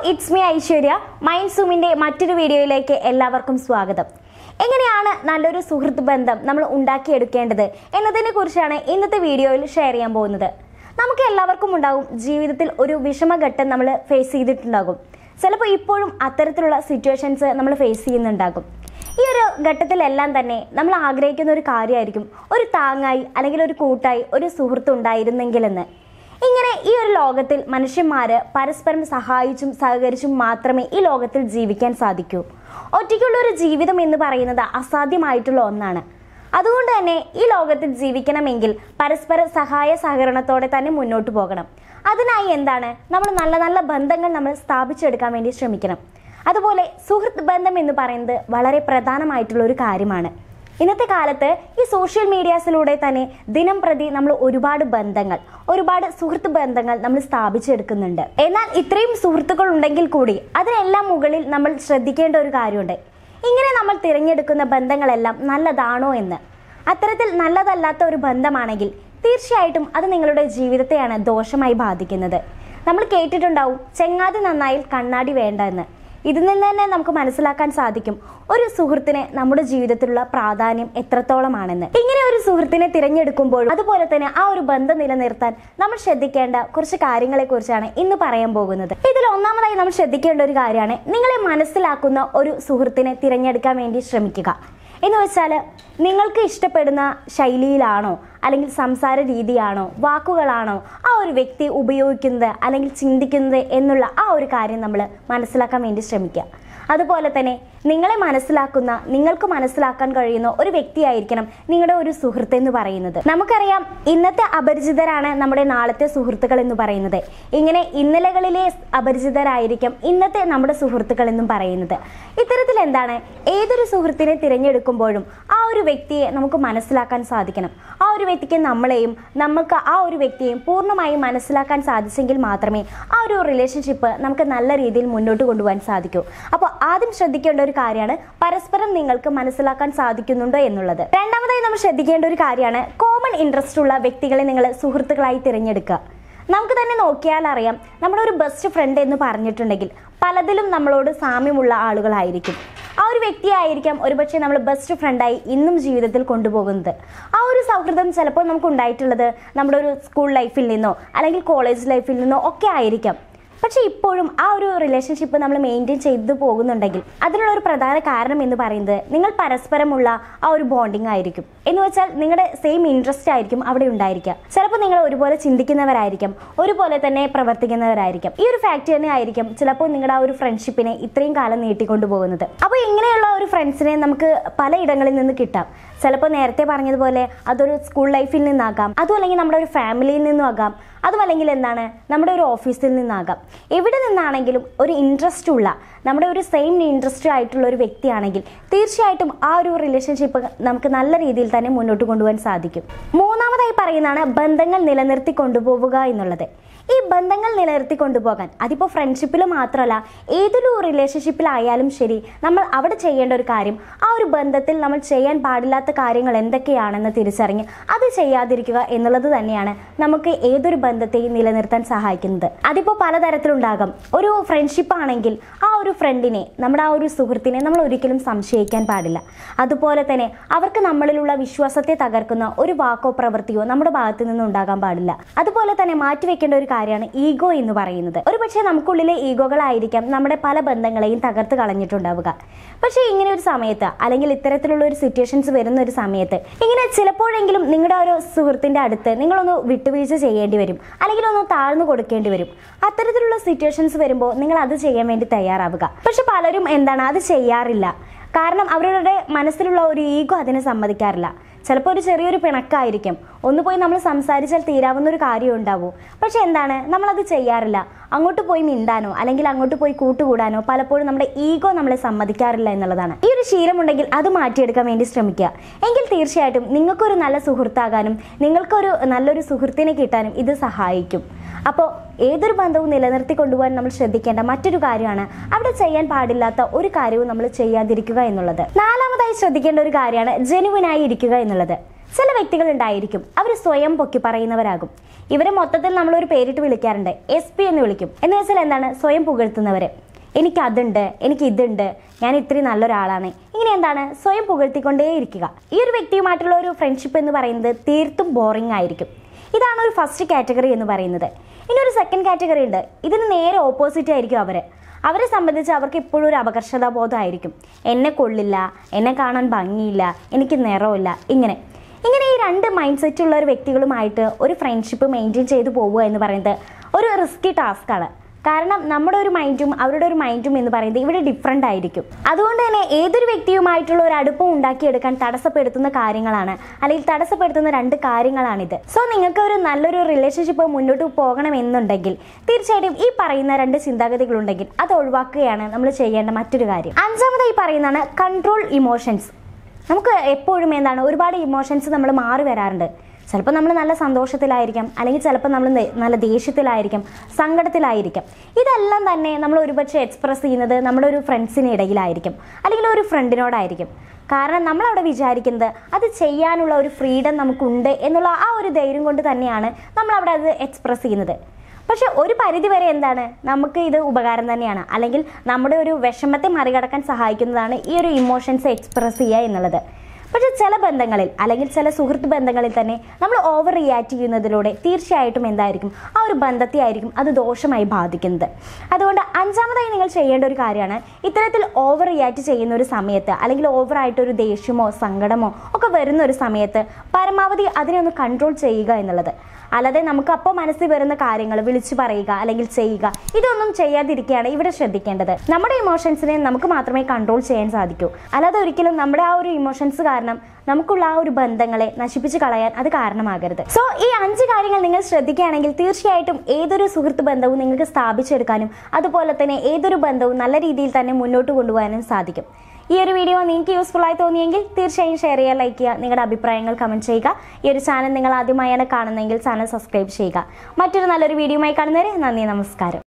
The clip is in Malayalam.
ഇറ്റ്സ് മീ ഐശ്വര്യ മൈൻഡ് സൂമിന്റെ മറ്റൊരു വീഡിയോയിലേക്ക് എല്ലാവർക്കും സ്വാഗതം എങ്ങനെയാണ് നല്ലൊരു സുഹൃത്ത് ബന്ധം നമ്മൾ ഉണ്ടാക്കിയെടുക്കേണ്ടത് എന്നതിനെ കുറിച്ചാണ് ഇന്നത്തെ വീഡിയോയിൽ ഷെയർ ചെയ്യാൻ പോകുന്നത് നമുക്ക് എല്ലാവർക്കും ഉണ്ടാകും ജീവിതത്തിൽ ഒരു വിഷമഘട്ടം നമ്മൾ ഫേസ് ചെയ്തിട്ടുണ്ടാകും ചിലപ്പോൾ ഇപ്പോഴും അത്തരത്തിലുള്ള സിറ്റുവേഷൻസ് നമ്മൾ ഫേസ് ചെയ്യുന്നുണ്ടാകും ഈ ഒരു ഘട്ടത്തിലെല്ലാം തന്നെ നമ്മൾ ആഗ്രഹിക്കുന്ന ഒരു കാര്യമായിരിക്കും ഒരു താങ്ങായി അല്ലെങ്കിൽ ഒരു കൂട്ടായി ഒരു സുഹൃത്ത് ഉണ്ടായിരുന്നെങ്കിലെന്ന് ഇങ്ങനെ ഈ ഒരു ലോകത്തിൽ മനുഷ്യന്മാര് പരസ്പരം സഹായിച്ചും സഹകരിച്ചും മാത്രമേ ഈ ലോകത്തിൽ ജീവിക്കാൻ സാധിക്കൂ ഒറ്റയ്ക്കുള്ള ഒരു ജീവിതം എന്ന് പറയുന്നത് അസാധ്യമായിട്ടുള്ള ഒന്നാണ് അതുകൊണ്ട് തന്നെ ഈ ലോകത്തിൽ ജീവിക്കണമെങ്കിൽ പരസ്പര സഹായ സഹകരണത്തോടെ തന്നെ മുന്നോട്ട് പോകണം അതിനായി എന്താണ് നമ്മൾ നല്ല നല്ല ബന്ധങ്ങൾ നമ്മൾ സ്ഥാപിച്ചെടുക്കാൻ വേണ്ടി ശ്രമിക്കണം അതുപോലെ സുഹൃത്ത് ബന്ധം എന്ന് പറയുന്നത് വളരെ പ്രധാനമായിട്ടുള്ള ഒരു കാര്യമാണ് ഇന്നത്തെ കാലത്ത് ഈ സോഷ്യൽ മീഡിയാസിലൂടെ തന്നെ ദിനം പ്രതി നമ്മൾ ഒരുപാട് ബന്ധങ്ങൾ ഒരുപാട് സുഹൃത്ത് ബന്ധങ്ങൾ നമ്മൾ സ്ഥാപിച്ചെടുക്കുന്നുണ്ട് എന്നാൽ ഇത്രയും സുഹൃത്തുക്കൾ ഉണ്ടെങ്കിൽ കൂടി അതിനെല്ലാം മുകളിൽ നമ്മൾ ശ്രദ്ധിക്കേണ്ട ഒരു കാര്യമുണ്ട് ഇങ്ങനെ നമ്മൾ തിരഞ്ഞെടുക്കുന്ന ബന്ധങ്ങളെല്ലാം നല്ലതാണോ എന്ന് അത്തരത്തിൽ നല്ലതല്ലാത്ത ഒരു ബന്ധമാണെങ്കിൽ തീർച്ചയായിട്ടും അത് നിങ്ങളുടെ ജീവിതത്തെയാണ് ദോഷമായി ബാധിക്കുന്നത് നമ്മൾ കേട്ടിട്ടുണ്ടാവും ചെങ്ങാതി നന്നായിൽ കണ്ണാടി വേണ്ട എന്ന് ഇതിൽ നിന്ന് തന്നെ നമുക്ക് മനസ്സിലാക്കാൻ സാധിക്കും ഒരു സുഹൃത്തിന് നമ്മുടെ ജീവിതത്തിലുള്ള പ്രാധാന്യം എത്രത്തോളമാണെന്ന് ഇങ്ങനെ ഒരു സുഹൃത്തിനെ തിരഞ്ഞെടുക്കുമ്പോൾ അതുപോലെ തന്നെ ആ ഒരു ബന്ധം നിലനിർത്താൻ നമ്മൾ ശ്രദ്ധിക്കേണ്ട കുറച്ച് കാര്യങ്ങളെ കുറിച്ചാണ് ഇന്ന് പറയാൻ പോകുന്നത് ഇതിൽ ഒന്നാമതായി നമ്മൾ ശ്രദ്ധിക്കേണ്ട ഒരു കാര്യമാണ് നിങ്ങളെ മനസ്സിലാക്കുന്ന ഒരു സുഹൃത്തിനെ തിരഞ്ഞെടുക്കാൻ വേണ്ടി ശ്രമിക്കുക എന്ന് വെച്ചാൽ നിങ്ങൾക്ക് ഇഷ്ടപ്പെടുന്ന ശൈലിയിലാണോ അല്ലെങ്കിൽ സംസാര രീതിയാണോ വാക്കുകളാണോ ആ ഒരു വ്യക്തി ഉപയോഗിക്കുന്നത് അല്ലെങ്കിൽ ചിന്തിക്കുന്നത് എന്നുള്ള ആ ഒരു കാര്യം നമ്മൾ മനസ്സിലാക്കാൻ വേണ്ടി ശ്രമിക്കുക അതുപോലെ തന്നെ നിങ്ങളെ മനസ്സിലാക്കുന്ന നിങ്ങൾക്ക് മനസ്സിലാക്കാൻ കഴിയുന്ന ഒരു വ്യക്തിയായിരിക്കണം നിങ്ങളുടെ ഒരു സുഹൃത്ത് എന്ന് പറയുന്നത് നമുക്കറിയാം ഇന്നത്തെ അപരിചിതരാണ് നമ്മുടെ നാളത്തെ സുഹൃത്തുക്കൾ എന്ന് പറയുന്നത് ഇങ്ങനെ ഇന്നലകളിലെ അപരിചിതരായിരിക്കും ഇന്നത്തെ നമ്മുടെ സുഹൃത്തുക്കൾ എന്നും പറയുന്നത് ഇത്തരത്തിൽ എന്താണ് ഏതൊരു സുഹൃത്തിനെ തിരഞ്ഞെടുക്കുമ്പോഴും ആ ഒരു വ്യക്തിയെ നമുക്ക് മനസ്സിലാക്കാൻ സാധിക്കണം ആ ഒരു വ്യക്തിക്ക് നമ്മളെയും നമുക്ക് ആ ഒരു വ്യക്തിയെയും പൂർണ്ണമായും മനസ്സിലാക്കാൻ സാധിച്ചെങ്കിൽ മാത്രമേ ആ ഒരു റിലേഷൻഷിപ്പ് നമുക്ക് നല്ല രീതിയിൽ മുന്നോട്ട് കൊണ്ടുപോകാൻ സാധിക്കൂ അപ്പോൾ ആദ്യം ശ്രദ്ധിക്കേണ്ട ഒരു കാര്യമാണ് പരസ്പരം നിങ്ങൾക്ക് മനസ്സിലാക്കാൻ സാധിക്കുന്നുണ്ടോ എന്നുള്ളത് രണ്ടാമതായി നമ്മൾ ശ്രദ്ധിക്കേണ്ട ഒരു കാര്യമാണ് കോമൺ ഇൻട്രസ്റ്റ് ഉള്ള വ്യക്തികളെ നിങ്ങൾ സുഹൃത്തുക്കളായി തിരഞ്ഞെടുക്കുക നമുക്ക് തന്നെ നോക്കിയാൽ അറിയാം നമ്മുടെ ഒരു ബെസ്റ്റ് ഫ്രണ്ട് എന്ന് പറഞ്ഞിട്ടുണ്ടെങ്കിൽ പലതിലും നമ്മളോട് സാമ്യമുള്ള ആളുകളായിരിക്കും ആ ഒരു വ്യക്തിയായിരിക്കാം ഒരുപക്ഷെ നമ്മൾ ബെസ്റ്റ് ഫ്രണ്ടായി ഇന്നും ജീവിതത്തിൽ കൊണ്ടുപോകുന്നത് ആ ഒരു സൗഹൃദം ചിലപ്പോൾ നമുക്ക് ഉണ്ടായിട്ടുള്ളത് നമ്മുടെ ഒരു സ്കൂൾ ലൈഫിൽ നിന്നോ അല്ലെങ്കിൽ കോളേജ് ലൈഫിൽ നിന്നോ ഒക്കെ ആയിരിക്കാം പക്ഷെ ഇപ്പോഴും ആ ഒരു റിലേഷൻഷിപ്പ് നമ്മൾ മെയിൻറ്റെയിൻ ചെയ്തു പോകുന്നുണ്ടെങ്കിൽ അതിനുള്ള ഒരു പ്രധാന കാരണം എന്ന് പറയുന്നത് നിങ്ങൾ പരസ്പരമുള്ള ആ ഒരു ബോണ്ടിങ് ആയിരിക്കും എന്ന് വെച്ചാൽ നിങ്ങളുടെ സെയിം ഇൻട്രസ്റ്റ് ആയിരിക്കും അവിടെ ഉണ്ടായിരിക്കുക ചിലപ്പോൾ നിങ്ങൾ ഒരുപോലെ ചിന്തിക്കുന്നവരായിരിക്കും ഒരുപോലെ തന്നെ പ്രവർത്തിക്കുന്നവരായിരിക്കും ഈ ഒരു ഫാക്ട് തന്നെ ആയിരിക്കും ചിലപ്പോൾ നിങ്ങളുടെ ആ ഒരു ഫ്രണ്ട്ഷിപ്പിനെ ഇത്രയും കാലം നീട്ടിക്കൊണ്ടു പോകുന്നത് അപ്പോൾ ഇങ്ങനെയുള്ള ഒരു ഫ്രണ്ട്സിനെ നമുക്ക് പലയിടങ്ങളിൽ നിന്ന് കിട്ടാം ചിലപ്പോൾ നേരത്തെ പറഞ്ഞതുപോലെ അതൊരു സ്കൂൾ ലൈഫിൽ നിന്നാകാം അതും അല്ലെങ്കിൽ നമ്മുടെ ഒരു ഫാമിലിയിൽ നിന്നും ആകാം അതും അല്ലെങ്കിൽ എന്താണ് നമ്മുടെ ഒരു ഓഫീസിൽ നിന്നാകാം എവിടെ നിന്നാണെങ്കിലും ഒരു ഇൻട്രസ്റ്റ് ഉള്ള നമ്മുടെ ഒരു സെയിം ഇൻട്രസ്റ്റ് ആയിട്ടുള്ള ഒരു വ്യക്തിയാണെങ്കിൽ തീർച്ചയായിട്ടും ആ ഒരു റിലേഷൻഷിപ്പ് നമുക്ക് നല്ല രീതിയിൽ തന്നെ മുന്നോട്ട് കൊണ്ടുപോകാൻ സാധിക്കും മൂന്നാമതായി പറയുന്നതാണ് ബന്ധങ്ങൾ നിലനിർത്തി കൊണ്ടുപോവുക എന്നുള്ളത് ഈ ബന്ധങ്ങൾ നിലനിർത്തി കൊണ്ടുപോകാൻ അതിപ്പോൾ ഫ്രണ്ട്ഷിപ്പിൽ മാത്രമല്ല ഏതൊരു റിലേഷൻഷിപ്പിലായാലും ശരി നമ്മൾ അവിടെ ചെയ്യേണ്ട ഒരു കാര്യം ആ ഒരു ബന്ധത്തിൽ നമ്മൾ ചെയ്യാൻ പാടില്ലാത്ത കാര്യങ്ങൾ എന്തൊക്കെയാണെന്ന് തിരിച്ചറിഞ്ഞ് അത് ചെയ്യാതിരിക്കുക എന്നുള്ളത് തന്നെയാണ് നമുക്ക് ഏതൊരു ബന്ധത്തെയും നിലനിർത്താൻ സഹായിക്കുന്നത് അതിപ്പോൾ പലതരത്തിലുണ്ടാകാം ഒരു ഫ്രണ്ട്ഷിപ്പ് ആണെങ്കിൽ ആ ഒരു ഫ്രണ്ടിനെ നമ്മുടെ ആ ഒരു സുഹൃത്തിനെ നമ്മൾ ഒരിക്കലും സംശയിക്കാൻ പാടില്ല അതുപോലെ തന്നെ അവർക്ക് നമ്മളിലുള്ള വിശ്വാസത്തെ തകർക്കുന്ന ഒരു വാക്കോ പ്രവൃത്തിയോ നമ്മുടെ ഭാഗത്ത് നിന്ന് ഉണ്ടാകാൻ പാടില്ല അതുപോലെ തന്നെ മാറ്റിവെക്കേണ്ട ഒരു കാര്യമാണ് ഈഗോ എന്ന് പറയുന്നത് ഒരു പക്ഷേ നമുക്കുള്ളിലെ ഈഗോകളായിരിക്കാം നമ്മുടെ പല ബന്ധങ്ങളെയും തകർത്ത് കളഞ്ഞിട്ടുണ്ടാവുക പക്ഷേ ഇങ്ങനെ ഒരു സമയത്ത് അല്ലെങ്കിൽ ഇത്തരത്തിലുള്ള ഒരു സിറ്റുവേഷൻസ് വരുന്ന ഒരു സമയത്ത് ഇങ്ങനെ ചിലപ്പോഴെങ്കിലും നിങ്ങളുടെ ഒരു സുഹൃത്തിന്റെ അടുത്ത് നിങ്ങളൊന്ന് വിട്ടുവീഴ്ച ചെയ്യേണ്ടി വരും അല്ലെങ്കിൽ ഒന്ന് താഴ്ന്നു കൊടുക്കേണ്ടി വരും അത്തരത്തിലുള്ള സിറ്റുവേഷൻസ് വരുമ്പോൾ നിങ്ങൾ അത് ചെയ്യാൻ വേണ്ടി തയ്യാറാവുക പക്ഷെ പലരും എന്താണ് അത് ചെയ്യാറില്ല കാരണം അവരുടെ മനസ്സിലുള്ള ഒരു ഈഗോ അതിനെ സമ്മതിക്കാറില്ല ചിലപ്പോൾ ഒരു ചെറിയൊരു പിണക്കായിരിക്കും ഒന്ന് പോയി നമ്മൾ സംസാരിച്ചാൽ തീരാവുന്ന ഒരു കാര്യം ഉണ്ടാവൂ പക്ഷെ എന്താണ് നമ്മളത് ചെയ്യാറില്ല അങ്ങോട്ട് പോയി മിണ്ടാനോ അല്ലെങ്കിൽ അങ്ങോട്ട് പോയി കൂട്ടുകൂടാനോ പലപ്പോഴും നമ്മുടെ ഈഗോ നമ്മളെ സമ്മതിക്കാറില്ല എന്നുള്ളതാണ് ഈ ഒരു ശീലമുണ്ടെങ്കിൽ അത് മാറ്റിയെടുക്കാൻ വേണ്ടി ശ്രമിക്കുക എങ്കിൽ തീർച്ചയായിട്ടും നിങ്ങൾക്കൊരു നല്ല സുഹൃത്താകാനും നിങ്ങൾക്കൊരു നല്ലൊരു സുഹൃത്തിനെ കിട്ടാനും ഇത് സഹായിക്കും അപ്പോൾ ഏതൊരു ബന്ധവും നിലനിർത്തി കൊണ്ടുപോകാൻ നമ്മൾ ശ്രദ്ധിക്കേണ്ട മറ്റൊരു കാര്യമാണ് അവിടെ ചെയ്യാൻ പാടില്ലാത്ത ഒരു കാര്യവും നമ്മൾ ചെയ്യാതിരിക്കുക എന്നുള്ളത് നാലാമതായി ശ്രദ്ധിക്കേണ്ട ഒരു കാര്യമാണ് ജനുവിനായി ഇരിക്കുക എന്നുള്ളത് ചില വ്യക്തികൾ ഉണ്ടായിരിക്കും അവർ സ്വയം പൊക്കി പറയുന്നവരാകും ഇവരെ മൊത്തത്തിൽ നമ്മളൊരു പേരിട്ട് വിളിക്കാറുണ്ട് എസ് പി എന്ന് വിളിക്കും എന്ന് വെച്ചാൽ എന്താണ് സ്വയം പുകഴ്ത്തുന്നവര് എനിക്ക് അതുണ്ട് എനിക്ക് ഇതുണ്ട് ഞാൻ ഇത്രയും നല്ലൊരാളാണ് ഇങ്ങനെ എന്താണ് സ്വയം പുകഴ്ത്തിക്കൊണ്ടേയിരിക്കുക ഈ ഒരു വ്യക്തിയുമായിട്ടുള്ള ഒരു ഫ്രണ്ട്ഷിപ്പ് എന്ന് പറയുന്നത് തീർത്തും ബോറിംഗ് ആയിരിക്കും ഇതാണ് ഒരു ഫസ്റ്റ് കാറ്റഗറി എന്ന് പറയുന്നത് ഇനി ഒരു സെക്കൻഡ് കാറ്റഗറി ഉണ്ട് ഇതിന് നേരെ ഓപ്പോസിറ്റ് ആയിരിക്കും അവർ അവരെ സംബന്ധിച്ച് അവർക്ക് ഇപ്പോഴും ഒരു അപകർഷതാ ബോധമായിരിക്കും എന്നെ കൊള്ളില്ല എന്നെ കാണാൻ ഭംഗിയില്ല എനിക്ക് നിറമില്ല ഇങ്ങനെ ഇങ്ങനെ ഈ രണ്ട് മൈൻഡ് സെറ്റ് ഉള്ള ഒരു വ്യക്തികളുമായിട്ട് ഒരു ഫ്രണ്ട്ഷിപ്പ് മെയിൻറ്റെയിൻ ചെയ്തു പോവുക എന്ന് പറയുന്നത് ഒരു റിസ്കി ടാസ്ക്കാണ് കാരണം നമ്മുടെ ഒരു മൈൻഡും അവരുടെ ഒരു മൈൻഡും എന്ന് പറയുന്നത് ഇവിടെ ഡിഫറെൻ്റ് ആയിരിക്കും അതുകൊണ്ട് തന്നെ ഏതൊരു വ്യക്തിയുമായിട്ടുള്ള ഒരു അടുപ്പം ഉണ്ടാക്കിയെടുക്കാൻ തടസ്സപ്പെടുത്തുന്ന കാര്യങ്ങളാണ് അല്ലെങ്കിൽ തടസ്സപ്പെടുത്തുന്ന രണ്ട് കാര്യങ്ങളാണിത് സോ നിങ്ങൾക്ക് ഒരു നല്ലൊരു റിലേഷൻഷിപ്പ് മുന്നോട്ട് പോകണമെന്നുണ്ടെങ്കിൽ തീർച്ചയായിട്ടും ഈ പറയുന്ന രണ്ട് ചിന്താഗതികളുണ്ടെങ്കിൽ അത് ഒഴിവാക്കുകയാണ് നമ്മൾ ചെയ്യേണ്ട മറ്റൊരു കാര്യം അഞ്ചാമതായി പറയുന്നതാണ് കൺട്രോൾ ഇമോഷൻസ് നമുക്ക് എപ്പോഴും എന്താണ് ഒരുപാട് ഇമോഷൻസ് നമ്മൾ മാറി വരാറുണ്ട് ചിലപ്പോൾ നമ്മൾ നല്ല സന്തോഷത്തിലായിരിക്കാം അല്ലെങ്കിൽ ചിലപ്പോൾ നമ്മൾ നെ- നല്ല ദേഷ്യത്തിലായിരിക്കാം സങ്കടത്തിലായിരിക്കാം ഇതെല്ലാം തന്നെ നമ്മൾ ഒരുപക്ഷെ എക്സ്പ്രസ് ചെയ്യുന്നത് നമ്മുടെ ഒരു ഫ്രണ്ട്സിന് ഇടയിലായിരിക്കും അല്ലെങ്കിൽ ഒരു ഫ്രണ്ടിനോടായിരിക്കും കാരണം നമ്മൾ അവിടെ വിചാരിക്കുന്നത് അത് ചെയ്യാനുള്ള ഒരു ഫ്രീഡം നമുക്കുണ്ട് എന്നുള്ള ആ ഒരു ധൈര്യം കൊണ്ട് തന്നെയാണ് നമ്മൾ അവിടെ അത് എക്സ്പ്രസ് ചെയ്യുന്നത് പക്ഷെ ഒരു പരിധി വരെ എന്താണ് നമുക്ക് ഇത് ഉപകാരം തന്നെയാണ് അല്ലെങ്കിൽ നമ്മുടെ ഒരു വിഷമത്തെ മറികടക്കാൻ സഹായിക്കുന്നതാണ് ഈ ഒരു ഇമോഷൻസ് എക്സ്പ്രസ് ചെയ്യുക എന്നുള്ളത് പക്ഷെ ചില ബന്ധങ്ങളിൽ അല്ലെങ്കിൽ ചില സുഹൃത്ത് ബന്ധങ്ങളിൽ തന്നെ നമ്മൾ ഓവർ റിയാക്ട് ചെയ്യുന്നതിലൂടെ തീർച്ചയായിട്ടും എന്തായിരിക്കും ആ ഒരു ബന്ധത്തെ ആയിരിക്കും അത് ദോഷമായി ബാധിക്കുന്നത് അതുകൊണ്ട് അഞ്ചാമതായി നിങ്ങൾ ചെയ്യേണ്ട ഒരു കാര്യമാണ് ഇത്തരത്തിൽ ഓവർ റിയാക്ട് ചെയ്യുന്ന ഒരു സമയത്ത് അല്ലെങ്കിൽ ഓവറായിട്ടൊരു ദേഷ്യമോ സങ്കടമോ ഒക്കെ വരുന്ന ഒരു സമയത്ത് പരമാവധി അതിനെ ഒന്ന് കൺട്രോൾ ചെയ്യുക എന്നുള്ളത് അല്ലാതെ നമുക്ക് അപ്പോൾ മനസ്സിൽ വരുന്ന കാര്യങ്ങൾ വിളിച്ചു പറയുക അല്ലെങ്കിൽ ചെയ്യുക ഇതൊന്നും ചെയ്യാതിരിക്കുകയാണ് ഇവിടെ ശ്രദ്ധിക്കേണ്ടത് നമ്മുടെ ഇമോഷൻസിനെ നമുക്ക് മാത്രമേ കൺട്രോൾ ചെയ്യാൻ സാധിക്കൂ അല്ലാതെ ഒരിക്കലും നമ്മുടെ ആ ഒരു ഇമോഷൻസ് കാരണം നമുക്കുള്ള ആ ഒരു ബന്ധങ്ങളെ നശിപ്പിച്ച് കളയാൻ അത് കാരണമാകരുത് സോ ഈ അഞ്ച് കാര്യങ്ങൾ നിങ്ങൾ ശ്രദ്ധിക്കുകയാണെങ്കിൽ തീർച്ചയായിട്ടും ഏതൊരു സുഹൃത്ത് ബന്ധവും നിങ്ങൾക്ക് സ്ഥാപിച്ചെടുക്കാനും അതുപോലെ തന്നെ ഏതൊരു ബന്ധവും നല്ല രീതിയിൽ തന്നെ മുന്നോട്ട് കൊണ്ടുപോകാനും സാധിക്കും ഈ ഒരു വീഡിയോ നിങ്ങൾക്ക് യൂസ്ഫുൾ ആയി തോന്നിയെങ്കിൽ തീർച്ചയായും ഷെയർ ചെയ്യുക ലൈക്ക് ചെയ്യുക നിങ്ങളുടെ അഭിപ്രായങ്ങൾ കമൻറ്റ് ചെയ്യുക ഈ ഒരു ചാനൽ നിങ്ങൾ ആദ്യമായാണ് കാണുന്നതെങ്കിൽ ചാനൽ സബ്സ്ക്രൈബ് ചെയ്യുക മറ്റൊരു നല്ലൊരു വീഡിയോയുമായി കാണുന്നവരെ നന്ദി നമസ്കാരം